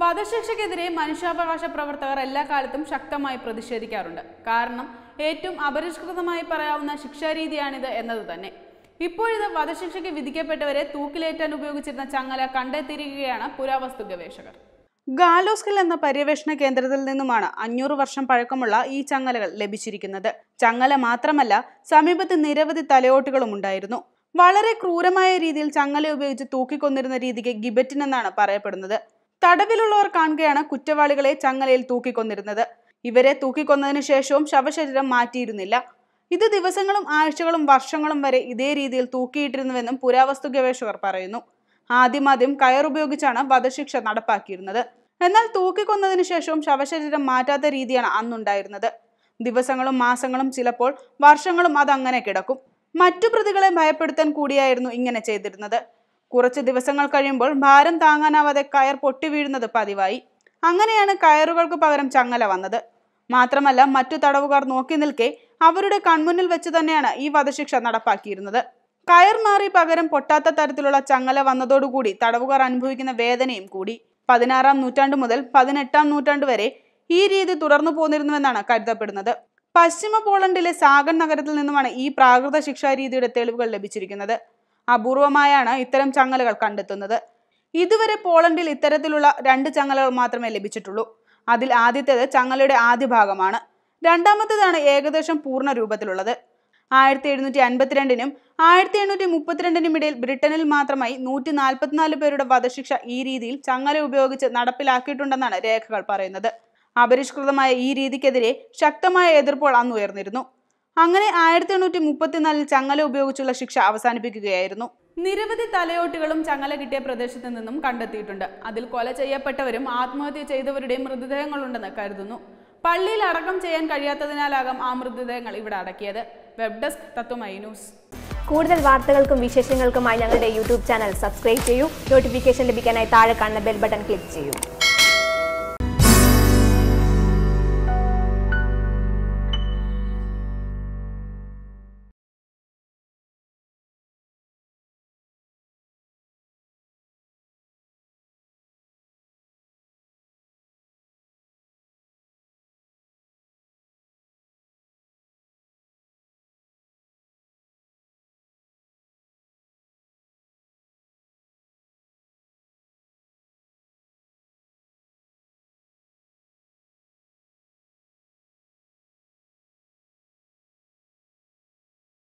വധശിക്ഷയ്ക്കെതിരെ മനുഷ്യാവകാശ പ്രവർത്തകർ എല്ലാ കാലത്തും ശക്തമായി പ്രതിഷേധിക്കാറുണ്ട് കാരണം ഏറ്റവും അപരിഷ്കൃതമായി പറയാവുന്ന ശിക്ഷാരീതിയാണിത് എന്നത് തന്നെ ഇപ്പോഴിത് വധശിക്ഷയ്ക്ക് വിധിക്കപ്പെട്ടവരെ തൂക്കിലേറ്റാൻ ഉപയോഗിച്ചിരുന്ന ചങ്ങല കണ്ടെത്തിയിരിക്കുകയാണ് പുരാവസ്തു ഗവേഷകർ ഗാലോസ്കൽ എന്ന പര്യവേഷണ കേന്ദ്രത്തിൽ നിന്നുമാണ് അഞ്ഞൂറ് വർഷം പഴക്കമുള്ള ഈ ചങ്ങലകൾ ലഭിച്ചിരിക്കുന്നത് ചങ്ങല മാത്രമല്ല സമീപത്ത് നിരവധി തലയോട്ടുകളും ഉണ്ടായിരുന്നു വളരെ ക്രൂരമായ രീതിയിൽ ചങ്ങല ഉപയോഗിച്ച് തൂക്കിക്കൊന്നിരുന്ന രീതിക്ക് ഗിബറ്റിൻ എന്നാണ് പറയപ്പെടുന്നത് തടവിലുള്ളവർ കാണുകയാണ് കുറ്റവാളികളെ ചങ്ങലയിൽ തൂക്കിക്കൊന്നിരുന്നത് ഇവരെ തൂക്കിക്കൊന്നതിന് ശേഷവും ശവശരീരം മാറ്റിയിരുന്നില്ല ഇത് ദിവസങ്ങളും ആഴ്ചകളും വർഷങ്ങളും വരെ ഇതേ രീതിയിൽ തൂക്കിയിട്ടിരുന്നുവെന്നും പുരാവസ്തു ഗവേഷകർ പറയുന്നു ആദ്യമാദ്യം കയർ ഉപയോഗിച്ചാണ് വധശിക്ഷ നടപ്പാക്കിയിരുന്നത് എന്നാൽ തൂക്കിക്കൊന്നതിന് ശേഷവും ശവശരീരം മാറ്റാത്ത രീതിയാണ് അന്നുണ്ടായിരുന്നത് ദിവസങ്ങളും മാസങ്ങളും ചിലപ്പോൾ വർഷങ്ങളും അതങ്ങനെ കിടക്കും മറ്റു പ്രതികളെ ഭയപ്പെടുത്താൻ കൂടിയായിരുന്നു ഇങ്ങനെ ചെയ്തിരുന്നത് കുറച്ച് ദിവസങ്ങൾ കഴിയുമ്പോൾ ഭാരം താങ്ങാനാവാതെ കയർ പൊട്ടി വീഴുന്നത് പതിവായി അങ്ങനെയാണ് കയറുകൾക്ക് പകരം ചങ്ങല വന്നത് മാത്രമല്ല മറ്റു തടവുകാർ നോക്കി നിൽക്കെ അവരുടെ കൺമുന്നിൽ വെച്ച് തന്നെയാണ് ഈ വധശിക്ഷ നടപ്പാക്കിയിരുന്നത് കയർ മാറി പകരം പൊട്ടാത്ത തരത്തിലുള്ള ചങ്ങല വന്നതോടുകൂടി തടവുകാർ അനുഭവിക്കുന്ന വേദനയും കൂടി പതിനാറാം നൂറ്റാണ്ട് മുതൽ പതിനെട്ടാം നൂറ്റാണ്ട് വരെ ഈ രീതി തുടർന്നു പോന്നിരുന്നുവെന്നാണ് കരുതപ്പെടുന്നത് പശ്ചിമ പോളണ്ടിലെ സാഗൺ നഗരത്തിൽ നിന്നുമാണ് ഈ പ്രാകൃത ശിക്ഷാരീതിയുടെ തെളിവുകൾ ലഭിച്ചിരിക്കുന്നത് അപൂർവമായാണ് ഇത്തരം ചങ്ങലകൾ കണ്ടെത്തുന്നത് ഇതുവരെ പോളണ്ടിൽ ഇത്തരത്തിലുള്ള രണ്ട് ചങ്ങലകൾ മാത്രമേ ലഭിച്ചിട്ടുള്ളൂ അതിൽ ആദ്യത്തേത് ചങ്ങലയുടെ ആദ്യ ഭാഗമാണ് രണ്ടാമത്തേതാണ് ഏകദേശം പൂർണ്ണ രൂപത്തിലുള്ളത് ആയിരത്തി എഴുന്നൂറ്റി അൻപത്തിരണ്ടിനും ആയിരത്തി എണ്ണൂറ്റി മുപ്പത്തിരണ്ടിനും ഇടയിൽ ബ്രിട്ടനിൽ മാത്രമായി നൂറ്റി നാൽപ്പത്തിനാല് പേരുടെ വധശിക്ഷ ഈ രീതിയിൽ ചങ്ങല ഉപയോഗിച്ച് നടപ്പിലാക്കിയിട്ടുണ്ടെന്നാണ് രേഖകൾ പറയുന്നത് അപരിഷ്കൃതമായ ഈ രീതിക്കെതിരെ ശക്തമായ എതിർപ്പോൾ അന്ന് ഉയർന്നിരുന്നു അങ്ങനെ ആയിരത്തി എണ്ണൂറ്റി മുപ്പത്തിനാലിൽ ചങ്ങല ഉപയോഗിച്ചുള്ള ശിക്ഷ അവസാനിപ്പിക്കുകയായിരുന്നു നിരവധി തലയോട്ടുകളും ചങ്ങല കിട്ടിയ പ്രദേശത്ത് നിന്നും കണ്ടെത്തിയിട്ടുണ്ട് അതിൽ കൊല ചെയ്യപ്പെട്ടവരും ആത്മഹത്യ ചെയ്തവരുടെയും മൃതദേഹങ്ങളുണ്ടെന്ന് കരുതുന്നു പള്ളിയിൽ അടക്കം ചെയ്യാൻ കഴിയാത്തതിനാലാകാം ആ മൃതദേഹങ്ങൾ ഇവിടെ അടക്കിയത് വെബ് ഡെസ്ക് തത്വമൈ ന്യൂസ് കൂടുതൽ വാർത്തകൾക്കും വിശേഷങ്ങൾക്കുമായി ഞങ്ങളുടെ യൂട്യൂബ് ചാനൽ സബ്സ്ക്രൈബ് ചെയ്യൂ നോട്ടിഫിക്കേഷൻ ലഭിക്കാനായി താഴെ കാണുന്ന ബെൽ ബട്ടൺ ക്ലിക്ക് ചെയ്യൂ